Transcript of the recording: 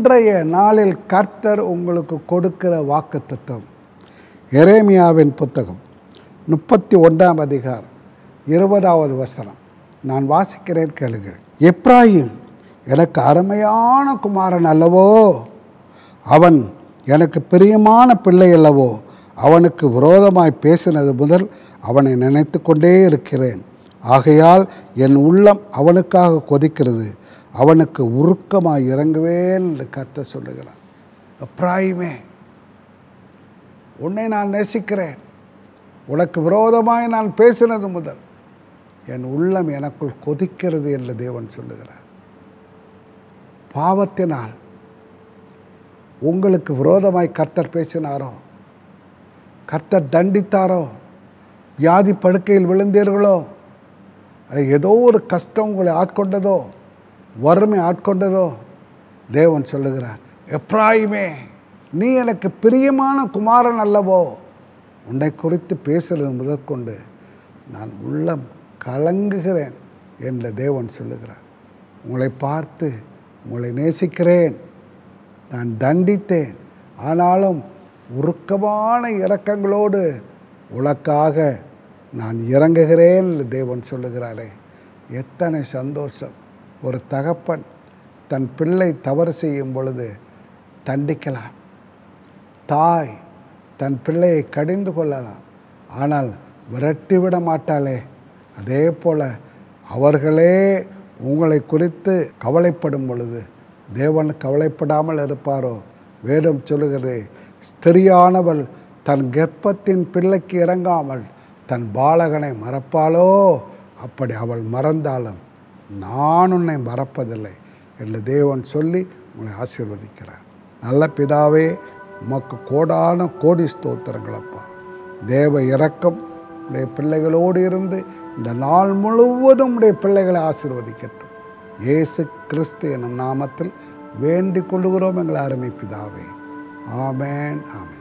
இன்றைய நாளில் கர்த்தர் உங்களுக்கு கொடுக்கிற வாக்குத்தத்தம் எரேமியாவின் புத்தகம் முப்பத்தி ஒன்றாம் அதிகாரம் இருபதாவது வசனம் நான் வாசிக்கிறேன் கேளுங்கள் எப்ராஹிம் எனக்கு அருமையான குமாரன் அல்லவோ அவன் எனக்கு பிரியமான பிள்ளை அல்லவோ அவனுக்கு விரோதமாய் பேசினது முதல் அவனை நினைத்து கொண்டே இருக்கிறேன் ஆகையால் என் உள்ளம் அவனுக்காக கொதிக்கிறது அவனுக்கு உருக்கமாய் இறங்குவேன் என்று கர்த்தர் சொல்லுகிறான் அப்ராயுமே உன்னை நான் நேசிக்கிறேன் உனக்கு விரோதமாய் நான் பேசினது முதல் என் உள்ளம் எனக்குள் கொதிக்கிறது என்று தேவன் சொல்லுகிறார் பாவத்தினால் உங்களுக்கு விரோதமாய் கர்த்தர் பேசினாரோ கர்த்தர் தண்டித்தாரோ வியாதி படுக்கையில் விழுந்தீர்களோ அது ஏதோ ஒரு கஷ்டம் உங்களை ஆட்கொண்டதோ வறுமை ஆட்கொண்டதோ தேவன் சொல்லுகிறார் எப்ராயுமே நீ எனக்கு பிரியமான குமாரன் அல்லவோ உன்னை குறித்து பேசுகிறது முதற்கொண்டு நான் உள்ளம் கலங்குகிறேன் என்று தேவன் சொல்லுகிறார் உங்களை பார்த்து உங்களை நேசிக்கிறேன் நான் தண்டித்தேன் ஆனாலும் உருக்கமான இரக்கங்களோடு உனக்காக நான் இறங்குகிறேன் என்று தேவன் சொல்லுகிறாரே எத்தனை சந்தோஷம் ஒரு தகப்பன் தன் பிள்ளை தவறு செய்யும் பொழுது தண்டிக்கலாம் தாய் தன் பிள்ளையை கடிந்து கொள்ளலாம் ஆனால் விரட்டிவிட மாட்டாளே அதே போல் அவர்களே உங்களை குறித்து கவலைப்படும் பொழுது தேவன் கவலைப்படாமல் இருப்பாரோ வேதம் சொல்லுகிறது ஸ்திரியானவள் தன் கர்ப்பத்தின் பிள்ளைக்கு இறங்காமல் தன் பாலகனை மறப்பாளோ அப்படி அவள் மறந்தாலும் நான் உன்னை மறப்பதில்லை என்று தேவன் சொல்லி உங்களை ஆசீர்வதிக்கிறார் நல்ல பிதாவே உமக்கு கோடான கோடி ஸ்தோத்திரங்களப்பா தேவ இரக்கம் உடைய பிள்ளைகளோடு இருந்து இந்த நாள் முழுவதும் உடைய பிள்ளைகளை ஆசீர்வதிக்கட்டும் இயேசு கிறிஸ்து எனும் நாமத்தில் வேண்டிக் கொள்ளுகிறோம் எங்கள் அருமை பிதாவே ஆமேன் ஆமேன்